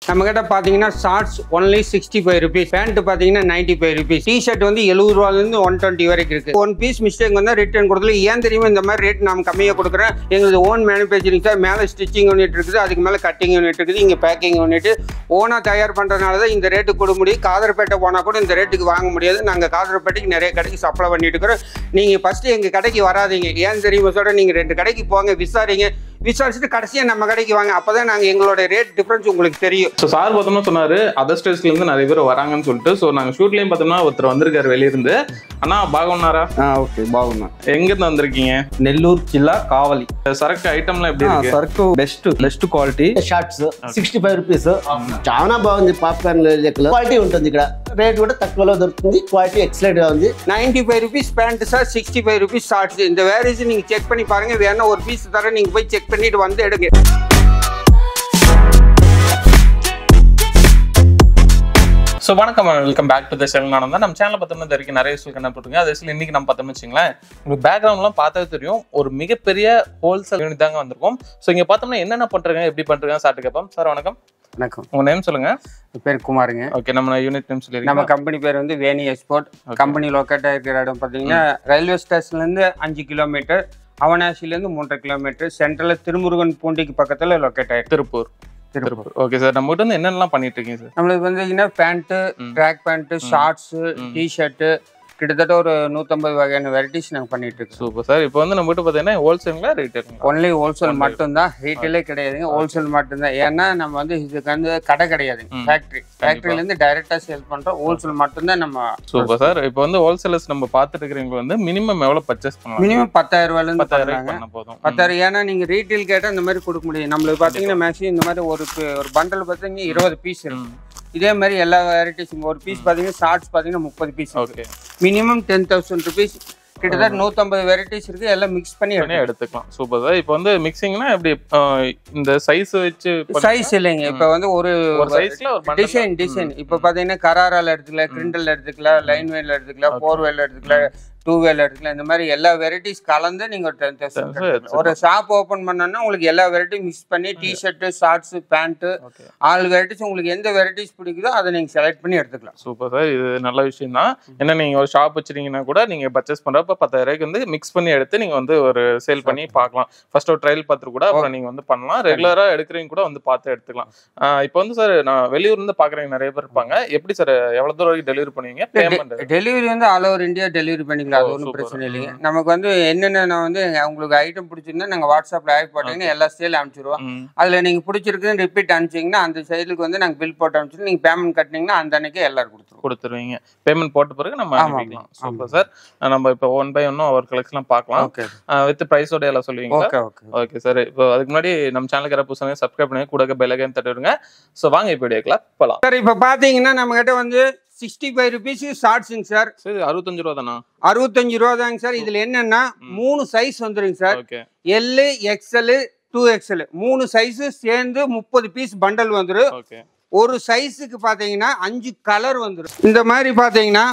நம்ம கிட்ட பாத்தீங்கன்னா shorts only sixty five rupees pant பாத்தீங்கன்னா நைன்டி ஃபைவ் ருபீஸ் டிஷர்ட் வந்து எழுபது ரூபாயிலிருந்து ஒன் டுவெண்ட்டி வரைக்கும் இருக்கு ஒன் பீஸ் மிஸ்டேக் வந்து ரிட்டர்ன் கொடுக்கல ஏன் தெரியுமா இந்த மாதிரி ரேட் நம்ம கம்மியாக கொடுக்குறேன் எங்களுக்கு ஓன் மேனுஃபேக்சரிங் சார் மேலே ஸ்டிச்சிங் யூனிட் இருக்குது அதுக்கு மேலே கட்டிங் யூனிட் இருக்குது இங்கே பேக்கிங் யூனிட் ஓனாக தயார் பண்ணுறதுனால தான் இந்த ரேட்டுக்கு கொடுக்க முடியும் காதர்பேட்டை போனால் கூட இந்த ரேட்டுக்கு வாங்க முடியாது நாங்கள் காதர்பேட்டைக்கு நிறைய கடைக்கு சப்ளை பண்ணிட்டு இருக்கிறோம் நீங்கள் ஃபஸ்ட்டு எங்கள் கடைக்கு வராதீங்க ஏன் தெரியுமா சொல்கிறேன் நீங்கள் ரெண்டு கடைக்கு போங்க விசாரிங்க விசாரிச்சுட்டு கடைசியாக நம்ம கடைக்கு வாங்க அப்போ தான் நாங்கள் எங்களோட ரேட் டிஃப்ரென்ஸ் உங்களுக்கு தெரியும் ஸோ சார் பார்த்தோம்னா சொன்னாரு அதர் ஸ்டேட்ஸ்ல இருந்து நிறைய பேர் வராங்கன்னு சொல்லிட்டு ஸோ நாங்க ஷூட்லயும் பார்த்தோம்னா ஒருத்தர் வந்திருக்காரு வெளியிருந்து அண்ணா பாகவனாரா ఓకే బాగున్నా எங்க இருந்து வந்திருக்கீங்க నెల్లూరు జిల్లా కావలి சரக்கு ஐட்டம்லாம் எப்படி இருக்கு సరుకు best best quality shorts sixty five rupees చాలా బాగుంది పాప్కార్న్ లెక్కలో క్వాలిటీ ఉంటుంది ఇక్కడ రేట్ కూడా తక్కువలో దొరుకుతుంది క్వాలిటీ ఎక్సలెంట్ గా ఉంది ninety five rupees pant sir sixty five rupees shorts இந்த வேரேஜ் நீங்கள் செக் பண்ணி பாருங்க வேணா ஒரு பீஸ் தர நீங்கள் போய் செக் பண்ணிட்டு வந்து எடுங்க ஸோ வணக்கம் welcome back to the channel நான் தான் நம்ம சேனல் பார்த்தோம்னா இது வரைக்கும் நிறைய விஷயம் கண்டுபிடிங்க அது சில இன்னைக்கு நம்ம பார்த்தோம்னு வச்சுங்களேன் உங்களுக்கு பேக்ரவுண்ட்லாம் பார்த்தாவே தெரியும் ஒரு மிகப்பெரிய ஹோல்சேல் யூனிட் தாங்க வந்திருக்கும் ஸோ இங்கே பார்த்தோம்னா என்னென்ன பண்ணுறாங்க எப்படி பண்ணுறாங்க சாப்பிட்டு கேட்போம் சார் வணக்கம் வணக்கம் உங்க நேம் சொல்லுங்க என் பேர் குமாருங்க ஓகே நம்ம யூனிட் நேம் நம்ம சொல்லிருக்கோம் கம்பெனி பேர் வந்து வேணி எக்ஸ்போர்ட் கம்பெனி லொக்கேட் இருக்கிற இடம் பார்த்தீங்கன்னா ரயில்வே ஸ்டேஷன்லேருந்து அஞ்சு கிலோமீட்டர் அவனாசிலேருந்து மூன்றரை கிலோமீட்டர் சென்ட்ரலில் திருமுருகன் பூண்டிக்கு பக்கத்தில் லொக்கேட் ஆயிருக்கு திருப்பூர் திருப்பூர் திருப்பூர் ஓகே சார் நம்ம கிட்ட வந்து என்னென்னலாம் பண்ணிட்டு இருக்கீங்க சார் நம்மளுக்கு பார்த்தீங்கன்னா பேண்ட்டு ம். ட்ராக் பேண்ட்டு ஷார்ட்ஸு ம். டிஷர்ட்டு கிட்டத்தட்ட ஒரு நூற்றம்பது வகையான வெரைட்டிஸ் நாங்கள் பண்ணிட்டு இருக்கோம் சூப்பர் சார் இப்போ வந்து நம்ம கிட்ட பார்த்தீங்கன்னா ஹோல்சேலுங்களா ரீட்டேலுங்களா ஒன்லி ஹோல்சேல் Only. மட்டும்தான் ரீட்டெயிலே கிடையாதுங்க ஹோல்சேல் மட்டும்தான் ஏன்னா நம்ம வந்து இதுக்கு வந்து கடை கிடையாதுங்க ம். ஃபேக்ட்ரி ஃபேக்ட்ரிலேருந்து டைரெக்டாக சேல் பண்ணுறோம் ஹோல்சேல் மட்டும்தான் நம்ம சூப்பர் சார் இப்போ வந்து ஹோல்சேலர்ஸ் நம்ம பார்த்துட்டு இருக்கிறவங்க வந்து மினிமம் எவ்வளோ பர்ச்சேஸ் பண்ணலாம் மினிமம் பத்தாயிரம் ரூபாயிலேருந்து பத்தாயிரம் பண்ணுறாங்க ரூபாய்க்கு பண்ண போதும் பத்தாயிரம் ஏன்னா நீங்கள் ரீட்டெயில் கேட்டால் இந்த மாதிரி கொடுக்க முடியும் நம்மளுக்கு பார்த்தீங்கன்னா மேக்ஸிமம் இந்த மாதிரி ஒரு பி- ஒரு பண்டல் பார்த்தீங்கன்னா இருபது பீஸ் இருக்கும் இதே மாதிரி எல்லா வெரைட்டிஸும் ஒரு பீஸ் பார்த்தீங்கன்னா ஷார்ட்ஸ் பார்த்தீங்கன்னா முப்பது piece okay minimum ten thousand rupees கிட்டத்தட்ட நூற்றம்பது வெரைட்டிஸ் இருக்கு எல்லாம் மிக்ஸ் பண்ணி பண்ணி எடுத்துக்கலாம் சூப்பர் சார் இப்போ வந்து மிக்சிங்னா எப்படி ஆஹ் இந்த சைஸ் வச்சு சைஸ் இல்லைங்க இப்போ வந்து ஒரு ஒரு சைஸ்ல ஒரு bundle டிசைன் டிசைன் இப்போ பார்த்தீங்கன்னா கராரால எடுத்துக்கலாம் கிரிண்டல் எடுத்துக்கலாம் லைன் வேல எடுத்துக்கலாம் ஃபோர் வேல எடுத்துக்கலாம் டூ வேல எடுத்துக்கலாம் இந்த மாதிரி எல்லா வெரைட்டிஸ் கலந்து நீங்க ஒரு டென் தௌசண்ட் எடுத்துக்கலாம். ஒரு ஷாப் ஓபன் பண்ணோம்னா உங்களுக்கு எல்லா வெரைட்டியும் மிக்ஸ் பண்ணி T shirt shorts pant okay all varieties உங்களுக்கு எந்த வெரைட்டிஸ் பிடிக்குதோ அதை நீங்க செலக்ட் பண்ணி எடுத்துக்கலாம் சூப்பர் சார் இது நல்ல விஷயம் தான் ஏன்னா நீங்க ஒரு ஷாப் வச்சிருக்கீங்கன்னா கூட நீங்க பர்ச்சேஸ் பண்றப்ப பத்தாயிரம் ரூபாய்க்கு வந்து மிக்ஸ் பண்ணி எடுத்து நீங்க வந்து ஒரு சேல் பண்ணி பார்க்கலாம் ஃபர்ஸ்ட் ஒரு ட்ரையல் பார்த்துட்டு கூட அப்புறம் நீங்க வந்து பண்ணலாம் ரெகுலரா எடுக்கிறவங்க கூட வந்து பார்த்து எடுத்துக்கலாம் ஆஹ் இப்போ வந்து சார் நான் வெளியூர்ல இருந்து பாக்குறவங்க நிறைய பேர் இருப்பாங்க எப்படி சார் எவ்வளவு தூரம் வரைக்கும் டெலிவரி பண்ணுவீங்க பேமெண்ட் டெலிவரி வந்து ஆல் ஓவர் இந்தியா டெலிவரி பண்ணிக்கலாம் அது ஓ, ஒன்றும் super. பிரச்சனை இல்லைங்க நமக்கு வந்து என்னென்ன வந்து உங்களுக்கு ஐட்டம் பிடிச்சிருந்தா நாங்கள் வாட்ஸ்அப்பில் ஆட் போட்டீங்கன்னா எல்லா சேல் அனுப்பிச்சிடுவோம் அதில் நீங்கள் பிடிச்சிருக்குன்னு ரிப்பீட் அனுப்பிச்சிங்கன்னா அந்த சைடுக்கு வந்து நாங்கள் பில் போட்டு அனுப்பிச்சிட்டு நீங்கள் பேமெண்ட் கட்டினீங்கன்னா அந்த அன்னைக்கே எல்லாரும் கொடுத்துருவோம் கொடுத்துருவீங்க பேமெண்ட் போட்ட பிறகு நம்ம ஆமா, அனுப்பிக்கலாம் ஆமா. சூப்பர் சார் நம்ம இப்போ ஒன் பை ஒன்னும் அவர் கலெக்ஷன் பார்க்கலாம் ஓகே வித் ப்ரைஸோட எல்லாம் சொல்லுவீங்களா ஓகே ஓகே ஓகே சார் இப்போ அதுக்கு முன்னாடி நம்ம சேனலுக்கு யாராவது புதுசாக சப்ஸ்கிரைப் பண்ணி கூட பெல்லகன் தட்டி விடுங்க ஸோ வாங்க இப்போ வீடியோக்கலாம் போகலாம் சார் இப்போ பார்த்தீங்கன்னா நம்ம கிட்ட வந்து சிக்ஸ்டி ஃபைவ் ருபீஸ் ஷார்ட்ஸுங்க சார் சரி அறுபத்தஞ்சு ரூபா தானா அறுபத்தஞ்சு ரூபா தாங்க சார் இதில் என்னன்னா மூணு சைஸ் வந்துருங்க sir okay L XL two XL மூணு சைஸு சேர்ந்து முப்பது பீஸ் பண்டல் வந்துடும் ஓகே ஒரு சைஸுக்கு பார்த்தீங்கன்னா அஞ்சு கலர் வந்துடும் இந்த மாதிரி பார்த்தீங்கன்னா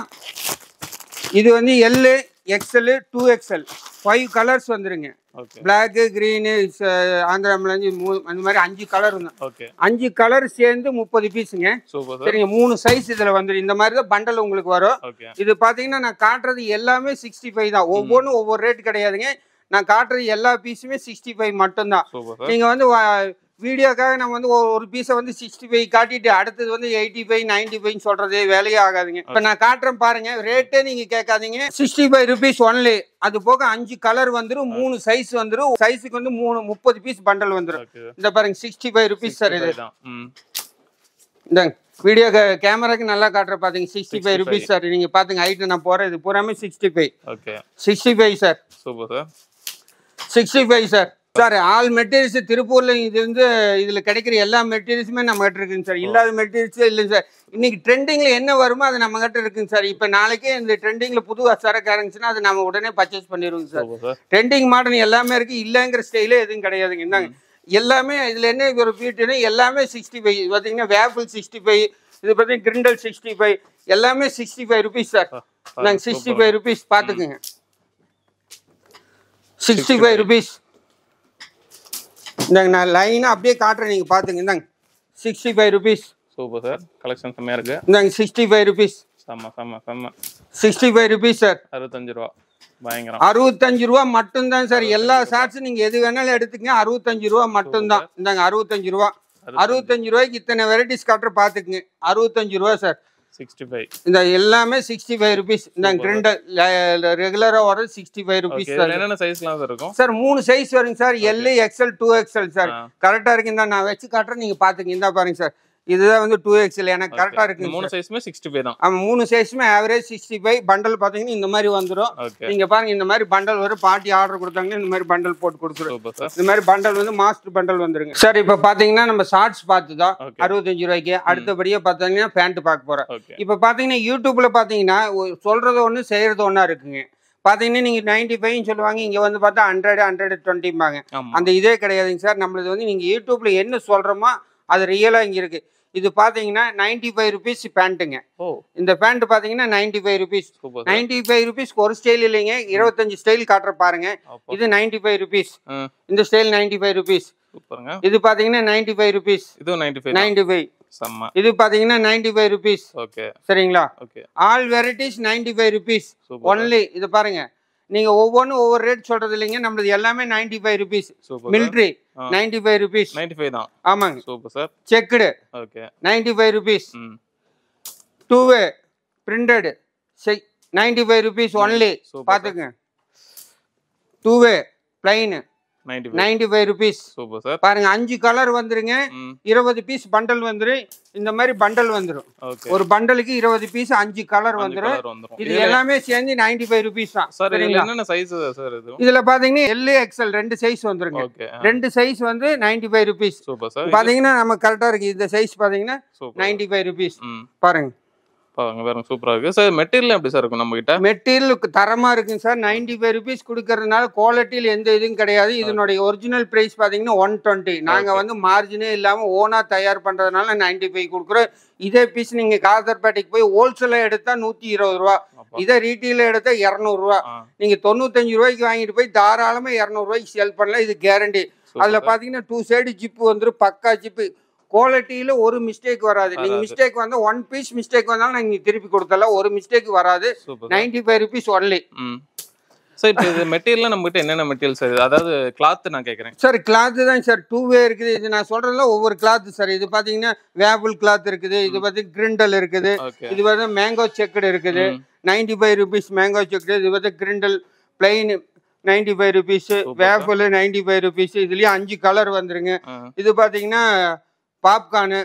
இது வந்து L XL two XL five colours வந்துருங்க ஓகே பிளாக்கு க்ரீனு ஆந்திராமிலேருந்து மூ அந்த மாதிரி அஞ்சு கலர் வந்து ஓகே அஞ்சு கலர் சேர்ந்து முப்பது பீஸுங்க சூப்பர் சார் சரிங்க மூணு சைஸ் இதில் வந்துடும் இந்த மாதிரி தான் பண்டல் உங்களுக்கு வரும் ஓகே இது பார்த்தீங்கன்னா நான் காட்டுறது எல்லாமே சிக்ஸ்டி ஃபைவ் தான் ஒவ்வொன்றும் ஒவ்வொரு ரேட் கிடையாதுங்க நான் காட்டுறது எல்லா பீஸுமே சிக்ஸ்டி ஃபைவ் மட்டும்தான் சூப்பர் சார் நீங்கள் வந்து வா- வீடியோக்காக நம்ம வந்து ஒரு- ஒரு பீஸை வந்து சிக்ஸ்டி ஃபைவ் காட்டிட்டு அடுத்தது வந்து எயிட்டி ஃபைவ் நைன்டி ஃபைவ் சொல்றது வேலையே ஆகாதுங்க இப்போ நான் காட்டுறேன் பாருங்க ரேட்டே நீங்க கேட்காதீங்க சிக்ஸ்டி ஃபைவ் ருபீஸ் ஒன்லி அது போக அஞ்சு கலர் வந்துடும் மூணு சைஸ் வந்துடும் சைஸுக்கு வந்து மூணு முப்பது பீஸ் பண்டல் வந்துடும் ஓகே இந்த பாருங்க சிக்ஸ்டி ஃபைவ் ருபீஸ் சார் இது தான் ம் இந்த வீடியோ கேமராக்கு நல்லா காட்டுற பாத்தீங்க சிக்ஸ்டி ஃபைவ் 65. ருபீஸ் சார் நீங்க பாத்துங்க ஹைட்டு நான் போறேன் இது பூராமே sixty five okay sixty five sir super sir sixty five sir sir all materials திருப்பூர்ல இது வந்து இதுல கிடைக்கிற எல்லா மெட்டீரியல்ஸுமே நம்ம கிட்ட இருக்குங்க சார் இல்லாத மெட்டீரியல்ஸே இல்லைங்க சார் இன்னைக்கு ட்ரெண்டிங்ல என்ன வருமோ அது நம்ம கிட்ட இருக்குங்க சார் இப்போ நாளைக்கே இந்த ட்ரெண்டிங்ல புது சரக்கு இறங்குச்சுன்னா அது நம்ம உடனே பர்ச்சேஸ் பண்ணிடுவோங்க sir super sir trending modern எல்லாமே இருக்கு இல்லைங்கிற ஸ்டைலே எதுவும் கிடையாதுங்க இந்தாங்க எல்லாமே இதுல என்ன ஒரு பியூட்டினா எல்லாமே சிக்ஸ்டி ஃபைவ் பார்த்தீங்கன்னா வேப்பிள் சிக்ஸ்டி ஃபைவ் இது பார்த்தீங்கன்னா கிரிண்டல் சிக்ஸ்டி ஃபைவ் எல்லாமே சிக்ஸ்டி ஃபைவ் ருபீஸ் சார் நாங்கள் சிக்ஸ்டி ஃபைவ் ருபீஸ் பார்த்துக்குங்க சிக்ஸ்டி ஃபைவ் ருபீஸ் இந்தாங்க நான் லைனாக அப்படியே காட்டுறேன் நீங்கள் பார்த்துங்க இந்தாங்க sixty five rupees super sir collection செம்மையா இருக்கு இந்தாங்க சிக்ஸ்டி ஃபைவ் ருபீஸ் செம்ம செம்ம செம்ம சிக்ஸ்டி ஃபைவ் ருபீஸ் சார் அறுபத்தஞ்சு ரூபா பயங்கரம் அறுபத்தஞ்சு ரூபா மட்டும்தான் சார் எல்லா ஷார்ட்ஸும் நீங்க எது வேணாலும் எடுத்துக்கங்க அறுபத்தஞ்சு ரூபா மட்டும்தான் இந்தாங்க அறுபத்தஞ்சு ரூபா அறுபத்தஞ்சு ரூபாய்க்கு இத்தனை வெரைட்டிஸ் காட்டுற பாத்துக்குங்க அறுபத்தஞ்சு ரூபா சார் சிக்ஸ்டி ஃபைவ் இந்த எல்லாமே சிக்ஸ்டி ஃபைவ் ருபீஸ் இந்த கிரிண்டல் ரெகுலரா வர sixty five rupees okay sir என்னென்ன சைஸ்லாம் சார் இருக்கும் சார் மூணு சைஸ் வருங்க sir L XL two XL sir ஆ. கரெக்டா இருக்கு இந்த நான் வச்சு காட்டுறேன் நீங்க பாத்துங்க இந்த பாருங்க சார் இதுதான் வந்து டூ எக்ஸ்எல் எனக்கு கரெக்டா இந்த இருக்கு மூணு சைஸுமே சிக்ஸ்டி ஃபைவ் தான் ஆமா மூணு சைஸுமே ஆவரேஜ் சிக்ஸ்டி ஃபைவ் பண்டல் பாத்தீங்கன்னா இந்த மாதிரி வந்துரும் ஓகே நீங்க பாருங்க இந்த மாதிரி பண்டல் வரும் பாட்டி ஆர்டர் கொடுத்தாங்கன்னா இந்த மாதிரி பண்டல் போட்டு கொடுத்துரும் சூப்பர் சார் இந்த மாதிரி பண்டல் வந்து மாஸ்டர் பண்டல் வந்துருங்க சார் இப்போ பாத்தீங்கன்னா நம்ம ஷார்ட்ஸ் பார்த்துதான் ஓகே அறுபத்தஞ்சு ரூபாய்க்கு அடுத்தபடியா பார்த்தீங்கன்னா பேண்ட் பார்க்க போறோம் ஓகே இப்போ பாத்தீங்கன்னா யூடியூப்ல பாத்தீங்கன்னா ஒ- சொல்றது ஒண்ணு செய்யறது ஒண்ணா இருக்குங்க பாத்தீங்கன்னா நீங்க நைன்டி ஃபைவ்னு சொல்லுவாங்க இங்க வந்து பார்த்தா ஹண்ட்ரட் ஹண்ட்ரட் டுவெண்ட்டிம்பாங்க ஆமா அந்த இதே கிடையாதுங்க சார் நம்மளது வந்து நீங்க யூடியூப்ல என்ன சொல்றோமோ அது ரியலா இங்க இருக்கு இது பாத்தீங்கன்னா நைன்டி ஃபைவ் ருபீஸ் பேண்ட்டுங்க ஓ இந்த பேண்ட் பாத்தீங்கன்னா ninety five rupees super sir ninety five ருபீஸ்க்கு ஒரு ஸ்டைல் இல்லைங்க இருபத்தஞ்சு ஸ்டைல் காட்டுற பாருங்க அப்போ இது நைன்டி ஃபைவ் ருபீஸ் ஆ இந்த ஸ்டைல் நைன்டி ஃபைவ் ருபீஸ் சூப்பருங்க இது பாத்தீங்கன்னா நைன்டி ஃபைவ் ருபீஸ் இதுவும் நைன்டி ஃபைவ் நைன்டி ஃபைவ் செம்ம இது பாத்தீங்கன்னா நைன்டி ஃபைவ் ருபீஸ் ஓகே சரிங்களா okay all varieties ninety five rupees super only இது பாருங்க நீங்க ஒவ்வொன்றும் ஒவ்வொரு ரேட் சொல்றது இல்லைங்க நம்மளது எல்லாமே ninety five rupees super military ஆ. Ninety five rupees ninety five தான் ஆமாங்க super sir checked okay ninety five rupees ம் two way printed ninety five rupees only super பார்த்துங்க two way plain ninety five ninety five rupees super sir பாருங்க அஞ்சு colour வந்துருங்க ம் இருபது piece bundle வந்துரும் இந்த மாதிரி பண்டல் வந்துரும் ஓகே ஒரு பண்டலுக்கு இருபது பீஸ் அஞ்சு கலர் வந்துரும் கலர் வந்துரும் இது எல்லாமே சேர்ந்து நைன்டி ஃபைவ் ருபீஸ் தான் சார் இதுல சரிங்களா என்னென்ன சைஸ் சார் இது இதுல பாத்தீங்கன்னா எல் எக்ஸ்எல் ரெண்டு சைஸ் வந்துருங்க ஓகே ரெண்டு சைஸ் வந்து ninety five rupees super sir பாத்தீங்கன்னா நம்ம கரெக்டா இருக்கு இந்த சைஸ் பாத்தீங்கன்னா சூப்பர் நைன்டி ஃபைவ் ருபீஸ் ம் பாருங்க பாருங்க பாருங்க சூப்பரா இருக்கு சார் மெட்டீரியல் எப்படி சார் இருக்கும் நம்ம கிட்ட மெட்டீரியல் தரமா இருக்குங்க சார் நைன்டி ஃபைவ் ருபீஸ் கொடுக்கறதுனால குவாலிட்டியில் எந்த இதுவும் கிடையாது இதனுடைய ஒரிஜினல் பிரைஸ் பாத்தீங்கன்னா ஒன் டுவெண்ட்டி நாங்க Okay. வந்து மார்ஜினே இல்லாம ஓனா தயார் பண்றதுனால நைன்டி ஃபைவ் கொடுக்குறோம் இதே பீஸ் நீங்க காதர்பேட்டைக்கு போய் ஹோல்சேலா எடுத்தா நூத்தி இருபது ரூபா அப்பா. இதே ரீட்டெயில எடுத்தா இரநூறுவா ஆ, நீங்க தொண்ணூத்தஞ்சு ரூபாய்க்கு வாங்கிட்டு போய் தாராளமா இரநூறுவாய்க்கு சேல் பண்ணலாம் இது கேரண்டி super அதுல sir. பாத்தீங்கன்னா டூ சைடு ஜிப்பு வந்துரும் பக்கா ஜிப்பு குவாலிட்டியில ஒரு மிஸ்டேக் வராது நீங்க வராது. மிஸ்டேக் வந்தா ஒன் பீஸ் மிஸ்டேக் வந்தாலும் நாங்க திருப்பி கொடுத்தலாம் ஒரு மிஸ்டேக் வராது super sir ninety five rupees only ம் சார் இப்போ இது மெட்டீரியல் நம்ம கிட்ட என்னென்ன மெட்டீரியல் சார் இது அதாவது கிளாத் நான் கேக்குறேன் சார் கிளாத் தான் சார் டூ வே இருக்குது இது நான் சொல்றதுல ஒவ்வொரு கிளாத் சார் இது பாத்தீங்கன்னா வேபிள் கிளாத் இருக்குது இது பார்த்து கிரிண்டல் இருக்குது ஓகே இது வந்து மேங்கோ செக்குடு இருக்குது ninety five rupees mango checked இது வந்து கிரிண்டல் plain ninety five rupees Super. Waffle ninety five rupees இதுலயே அஞ்சு கலர் வந்துருங்க இது பாத்தீங்கன்னா பாப்கார்னு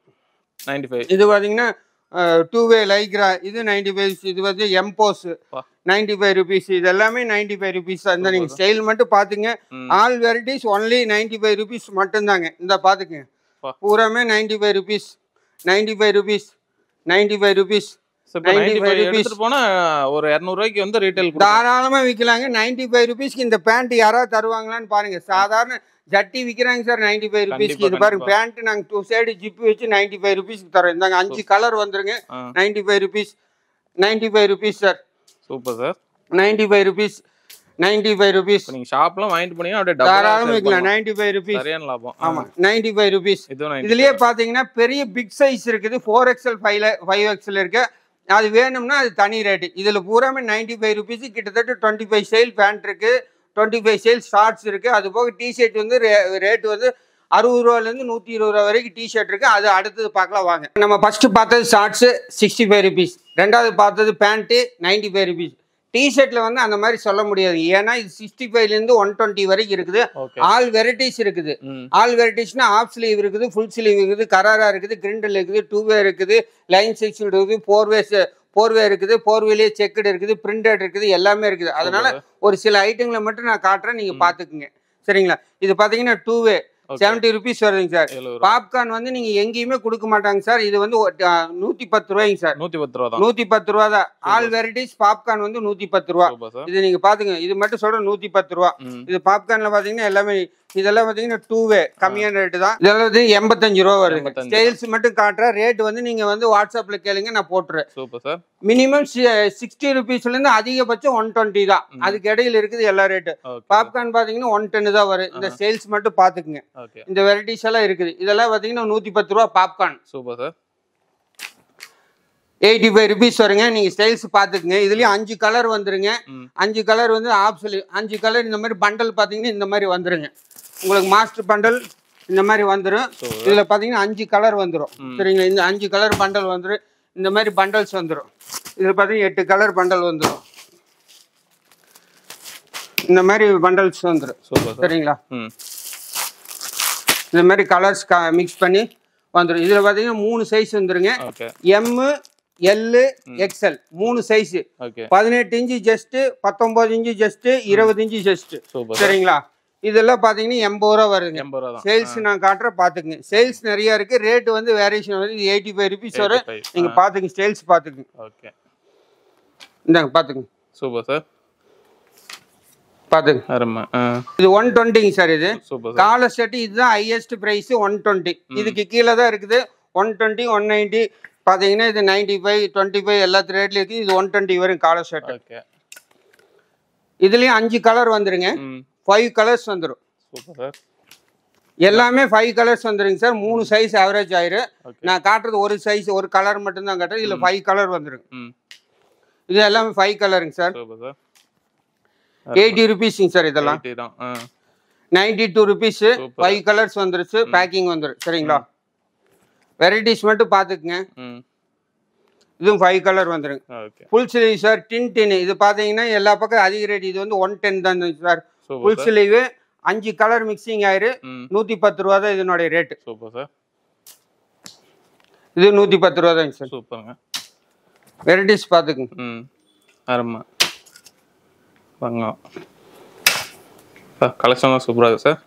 நைன்டி ஃபைவ் இது பாத்தீங்கன்னா டூ வே லைக்ரா இது நைன்டி ஃபைவ் இது வந்து எம்போஸ் பா. நைன்டி ஃபைவ் ருபீஸ் இது எல்லாமே நைன்டி ஃபைவ் ருபீஸ் தான் இந்த நீங்க Super. ஸ்டைல் மட்டும் பாத்துங்க ம். All varieties only ninety five rupees மட்டும்தாங்க இந்த பாத்துக்கங்க பா. பூராமே ninety five rupees ninety five rupees ninety five rupees இப்போ 95 நைன்டி ஃபைவ் rupees. எடுத்துட்டு போனா ஒரு இரநூறுவாய்க்கு வந்து ரீட்டைல் தாராளமா விற்கலாங்க நைன்டி ஃபைவ் ருபீஸ்க்கு இந்த பேண்ட் யாராவது தருவாங்களான்னு பாருங்க சாதாரண ஜட்டி விற்கிறாங்க சார் நைன்டி ஃபைவ் ருபீஸ்க்கு இது கண்டிப்பா, பாருங்க பேண்ட் நாங்க டூ சைடு ஜிப்பு வச்சு நைன்டி ஃபைவ் ருபீஸ்க்கு தரோம் இந்தாங்க அஞ்சு கலர் வந்துருங்க ninety five rupees ninety five rupees sir super sir ninety five rupees ninety five rupees இப்போ நீங்க ஷாப்லாம் வாங்கிட்டு போனீங்கன்னா அப்படியே தாராளமா டபுள் விற்கலாம் நைன்டி ஃபைவ் ருபீஸ் சரியான லாபம் ஆமா நைன்டி ஃபைவ் ருபீஸ் இதுவும் 95 இதுலயே பாத்தீங்கன்னா பெரிய பிக் சைஸ் இருக்குது four XL five five XL இருக்கு அது வேணும்னா அது தனி ரேட்டு இதுல பூராமே நைன்டி ஃபைவ் ருபீஸ் கிட்டத்தட்ட டுவெண்ட்டி ஃபைவ் சேல் பேண்ட் இருக்கு டுவெண்ட்டி ஃபைவ் சேல் ஷார்ட்ஸ் இருக்கு அது போக டிஷர்ட் வந்து ரேட் வந்து அறுபது ரூபாலேருந்து நூற்றி இருபது ரூபா வரைக்கும் டிஷர்ட் இருக்கு அது அடுத்தது பார்க்கலாம் வாங்க நம்ம ஃபர்ஸ்ட் பார்த்தது ஷார்ட்ஸ் சிக்ஸ்டி ஃபைவ் ருபீஸ் ரெண்டாவது பார்த்தது பேண்ட்டு நைன்டி ஃபைவ் ருபீஸ் டிஷர்ட்ல வந்து அந்த மாதிரி சொல்ல முடியாது ஏன்னா இது சிக்ஸ்டி ஃபைவ்லேருந்து ஒன் டுவெண்ட்டி வரைக்கும் இருக்குது ஓகே ஆல் வெரைட்டிஸ் இருக்குது ம் ஆல் வெரைட்டிஸ்னா ஆஃப் ஸ்லீவ் இருக்குது ஃபுல் ஸ்லீவ் இருக்குது கராரா இருக்குது கிரிண்டல் இருக்குது டூ வே இருக்குது லைன் செக்ஷன் இருக்குது ஃபோர் வேஸ் ஃபோர் வே இருக்குது ஃபோர் வேலே செக்குடு இருக்குது பிரிண்டட் இருக்குது எல்லாமே இருக்குது அதனால ஒரு சில ஐட்டங்களை மட்டும் நான் காட்டுறேன் நீங்க பாத்துக்குங்க சரிங்களா இது பாத்தீங்கன்னா two way Okay. Seventy rupees வருதுங்க சார் எழுபது ரூபா பாப்கார்ன் வந்து நீங்க எங்கேயுமே கொடுக்க மாட்டாங்க சார் இது வந்து ஒ- ஆ, நூத்தி பத்து ரூபாய்ங்க சார் நூத்தி பத்து ரூபா தான் நூத்தி பத்து ரூபா தான் ஆல் வெரைட்டிஸ் பாப்கார்ன் வந்து நூத்தி பத்து ரூபா சூப்பர் சார் இது நீங்க பாத்துங்க இது மட்டும் சொல்றேன் நூத்தி பத்து ரூபா ம் இது பாப்கார்ன்ல பாத்தீங்கன்னா எல்லாமே இதெல்லாம் பாத்தீங்கன்னா டூ வே கம்மியான ரேட்டு தான் இதெல்லாம் வந்து எண்பத்தஞ்சு ரூபா வருது 85. ஸ்டைல்ஸ் மட்டும் காட்டுற ரேட் வந்து நீங்க வந்து வாட்ஸ்அப்ல கேளுங்க நான் போட்டுறேன் சூப்பர் சார் மினிமம் சிக்ஸ்டி ருபீஸ்ல இருந்து அதிகபட்சம் ஒன் டுவெண்ட்டி தான் அதுக்கு இடையில இருக்குது எல்லா ரேட்டு ஓகே பாப்கார்ன் பாத்தீங்கன்னா ஒன் டென் தான் வரும் இந்த சேல்ஸ் மட்டும் பாத்துக்குங்க ஓகே இந்த வெரைட்டிஸ் எல்லாம் இருக்குது இதெல்லாம் பாத்தீங்கன்னா நூத்தி பத்து ரூபா popcorn super sir eighty five rupees வருங்க நீங்க ஸ்டைல்ஸ் பாத்துக்குங்க இதுலயும் அஞ்சு கலர் வந்துருங்க ம். அஞ்சு கலர் வந்து ஆப்ஷன் அஞ்சு கலர் இந்த மாதிரி பண்டல் பாத்தீங்கன்னா இந்த மாதிரி வந்துருங்க உங்களுக்கு மாஸ்டர் பண்டல் இந்த மாதிரி வந்துரும் இதுல பாத்தீங்கன்னா அஞ்சு கலர் வந்துரும் சரிங்களா இந்த அஞ்சு கலர் பண்டல் வந்துரும் இந்த மாதிரி பண்டல்ஸ் வந்துரும் இதுல பாத்தீங்கன்னா எட்டு கலர் பண்டல் வந்துரும் இந்த மாதிரி பண்டல்ஸ் வந்துரும் சூப்பர் சார் சரிங்களா ம் இந்த மாதிரி கலர்ஸ் மிக்ஸ் பண்ணி வந்துடும் இதில் பார்த்தீங்கன்னா மூணு சைஸ் வந்துருங்க ஓகே எம்மு எல்லு எக்ஸ்எல் மூணு சைஸ் ஓகே பதினெட்டு இன்ச்சு ஜஸ்ட்டு பத்தொம்பது இன்ச்சு ஜஸ்ட்டு இருபது இன்ச்சு ஜஸ்ட்டு சூப்பர் சரிங்களா இதெல்லாம் பார்த்தீங்கன்னா எண்பது ரூபா வருங்க எண்பது ரூபா தான் சேல்ஸ் நான் காட்டுறேன் பார்த்துக்குங்க சேல்ஸ் நிறைய இருக்கு ரேட் வந்து வேரியேஷன் வந்து இது எயிட்டி ஃபைவ் ருபீஸ் வரும் 85. நீங்கள் பார்த்துங்க சேல்ஸ் பார்த்துக்குங்க ஓகே இந்தாங்க பார்த்துக்குங்க சூப்பர் சார் பார்த்துங்க அருமை ஆ இது ஒன் டுவெண்ட்டிங்க சார் இது சூப்பர் சார் கால செட் இதுதான் ஹையஸ்ட் பிரைஸ் ஒன் டுவெண்ட்டி இதுக்கு கீழே தான் இருக்குது ஒன் டுவெண்ட்டி ஒன் நைன்ட்டி பார்த்தீங்கன்னா இது நைன்டி ஃபைவ் டுவெண்ட்டி ஃபைவ் எல்லாத்து ரேட்லையும் இருக்குது இது ஒன் டுவெண்ட்டி வரும் கால செட் ஓகே இதுலேயும் அஞ்சு கலர் வந்துருங்க ம் ஃபைவ் கலர்ஸ் வந்துடும் சூப்பர் சார் எல்லாமே ஃபைவ் கலர்ஸ் வந்துருங்க சார் மூணு சைஸ் ஆவரேஜ் ஆயிரும் ஓகே நான் காட்டுறது ஒரு சைஸ் ஒரு கலர் மட்டும்தான் காட்டுறேன் இதில் ஃபைவ் கலர் வந்துருங்க ம் இது எல்லாமே ஃபைவ் கலருங்க சார் சூப்பர் சார் எயிட்டி ருபீஸுங்க சார் இதெல்லாம் எயிட்டி தான் ஆ ninety two rupees Super. Five colours வந்துருச்சு பேக்கிங் வந்துடும் சரிங்களா வெரைட்டிஸ் மட்டும் பார்த்துக்குங்க ம் இதுவும் ஃபைவ் கலர் வந்துருங்க ஓகே ஃபுல் ஸ்லீவ் சார் டின் டின் இது பார்த்தீங்கன்னா எல்லா பக்கம் அதிக ரேட் இது வந்து ஒன் டென் தான் sir super full sir sleeve அஞ்சு கலர் மிக்சிங் ஆயிரு ம் நூற்றி பத்து ரூபா தான் இதனுடைய ரேட்டு சூப்பர் சார் இது நூற்றி பத்து ரூபா தாங்க சார் சூப்பருங்க வெரைட்டிஸ் பார்த்துக்குங்க ம் அருமை வாங்க கலெக்ஷன்லாம் சூப்பராக இருக்கு சார்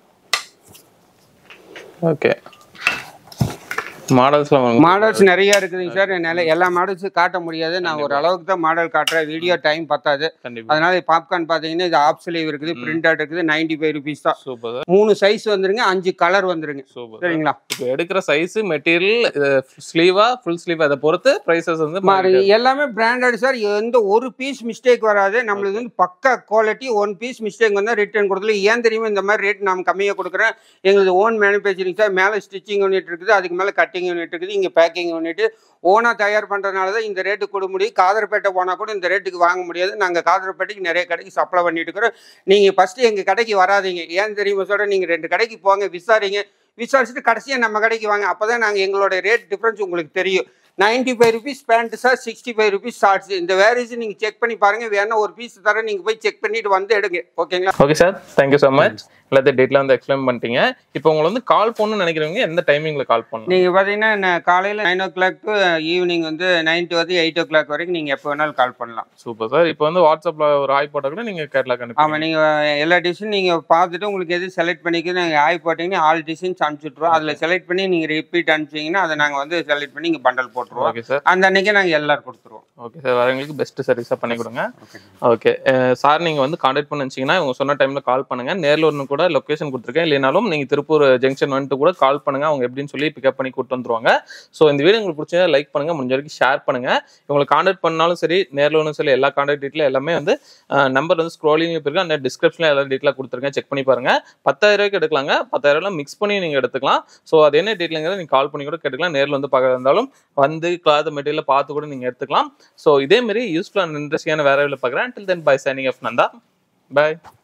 ஓகே மாடல்ஸ்லாம் வாங்க மாடல்ஸ் நிறைய இருக்குதுங்க சார் என்னால் எல்லா மாடல்ஸும் காட்ட முடியாது நான் ஒரு அளவுக்கு தான் மாடல் காட்டுறேன் வீடியோ டைம் பத்தாது கண்டிப்பாக அதனால பாப்கார்ன் பார்த்தீங்கன்னா இது ஆப் ஸ்லீவ் இருக்குது பிரிண்ட் அவுட் இருக்குது நைன்டி ஃபைவ் ருபீஸ் தான் சூப்பர் சார் மூணு சைஸ் வந்துருங்க அஞ்சு கலர் வந்துருங்க சூப்பர் சரிங்களா இப்போ எடுக்கிற சைஸ் மெட்டீரியல் ஸ்லீவா ஃபுல் ஸ்லீவ் அதை பொறுத்து ப்ரைஸஸ் வந்து மாறி மாறி எல்லாமே பிராண்டட் சார் எந்த ஒரு பீஸ் மிஸ்டேக் வராது நம்மளுக்கு வந்து பக்கா குவாலிட்டி ஒன் பீஸ் மிஸ்டேக் வந்தால் ரிட்டர்ன் கொடுத்துல ஏன் தெரியுமா இந்த மாதிரி ரேட் நான் கம்மியாக கொடுக்குறேன் எங்களுக்கு ஓன் மேனுஃபேக்சரிங் சார் மேலே ஸ்டிச்சிங் யூனிட் இருக்குது அதுக்கு மேலே கட்டிங் யூனிட் இருக்குது இங்கே பேக்கிங் யூனிட் ஓனாக தயார் பண்ணுறதுனால தான் இந்த ரேட்டு கொடுக்க முடியும் காதர்பேட்டை போனால் கூட இந்த ரேட்டுக்கு வாங்க முடியாது நாங்கள் காதர்பேட்டைக்கு நிறைய கடைக்கு சப்ளை பண்ணிட்டு இருக்கிறோம் நீங்கள் ஃபஸ்ட்டு எங்கள் கடைக்கு வராதீங்க ஏன் தெரியுமா சொல்கிறேன் நீங்கள் ரெண்டு கடைக்கு போங்க விசாரிங்க விசாரிச்சுட்டு கடைசியாக நம்ம கடைக்கு வாங்க அப்போ தான் நாங்கள் எங்களோட ரேட் டிஃப்ரென்ஸ் உங்களுக்கு தெரியும் ninety five rupees pant sir sixty five rupees shorts இந்த வேரேஜ் நீங்கள் செக் பண்ணி பாருங்க வேணா ஒரு பீஸ் தரேன் நீங்கள் போய் செக் பண்ணிட்டு வந்து எடுங்க ஓகேங்களா okay sir thank you so much எல்லாத்தையும் டேட்ல வந்து எக்ஸ்பிளைன் பண்ணிட்டீங்க இப்போ உங்களை வந்து கால் பண்ணணும்னு நினைக்கிறவங்க எந்த டைமிங்ல கால் பண்ணணும் நீங்கள் பார்த்தீங்கன்னா நான் காலையில் nine o'clock to evening வந்து நைன் டு வந்து எயிட் ஓ கிளாக் வரைக்கும் நீங்கள் எப்போ வேணாலும் கால் பண்ணலாம் சூப்பர் சார் இப்போ வந்து வாட்ஸ்அப்ல ஒரு ஆய் போட்டால் கூட நீங்க கேட்லாக் ஆமாம் அனுப்பி நீங்கள் எல்லா டிஷ்ஷும் நீங்கள் பார்த்துட்டு உங்களுக்கு எது செலக்ட் பண்ணிக்கிறது நாங்கள் ஆய் போட்டிங்கன்னா ஆல் டிஷ்ஷன்ஸ் அனுப்பிச்சுட்ருவோம் அதில் செலக்ட் பண்ணி நீங்கள் ரிப்பீட் அனுப்பிச்சிங்கன்னா அதை நாங்கள் வந்து செலக்ட் பண்ணி இங்கே பண்டல் போட்டுருவோம் ஓகே சார் அந்த அன்னைக்கே நாங்கள் எல்லாரும் கொடுத்துருவோம் ஓகே சார் வரவங்களுக்கு பெஸ்ட் சர்வீஸாக பண்ணி கொடுங்க ஓகே சார் நீங்கள் வந்து காண்டாக்ட் பண்ண வச்சிங்கன்னா இவங்க சொன்ன டைமில் கால் பண்ணுங்க நேரில் ஒன்று கூட லொக்கேஷன் கொடுத்துருக்கேன் இல்லைனாலும் நீங்கள் திருப்பூர் ஜங்ஷன் வந்துட்டு கூட கால் பண்ணுங்க அவங்க எப்படின்னு சொல்லி பிக்கப் பண்ணி கூட்டு வந்துருவாங்க ஸோ இந்த வீடியோ உங்களுக்கு பிடிச்சதா லைக் பண்ணுங்க முடிஞ்ச வரைக்கும் ஷேர் பண்ணுங்க இவங்களை காண்டாக்ட் பண்ணாலும் சரி நேரில் ஒன்றும் சரி எல்லா காண்டாக்ட் டீட்டெயில் எல்லாமே வந்து நம்பர் வந்து ஸ்க்ரோலிங் இருக்கு அந்த டிஸ்கிரிப்ஷனில் எல்லா டீட்டெயிலாக கொடுத்துருக்கேன் செக் பண்ணி பாருங்க பத்தாயிரம் ரூபாய்க்கு எடுக்கலாங்க பத்தாயிரம் ரூபாய் மிக்ஸ் பண்ணி நீங்கள் எடுத்துக்கலாம் ஸோ அது என்ன டீட்டெயிலுங்கிறத நீங்கள் கால் பண்ணி கூட கேட்டுக்கலாம் நேரில் வந்து பார்க்க இருந்தாலும் வந்து கிளாத் மெட்டீரியல் பார்த்து கூட நீங்கள் எடுத்துக்கலாம் ஸோ இதே மாதிரி யூஸ்ஃபுல்லான இன்ட்ரெஸ்டிங்கான வேற வேலை பார்க்குறேன் till then bye signing off Nanda by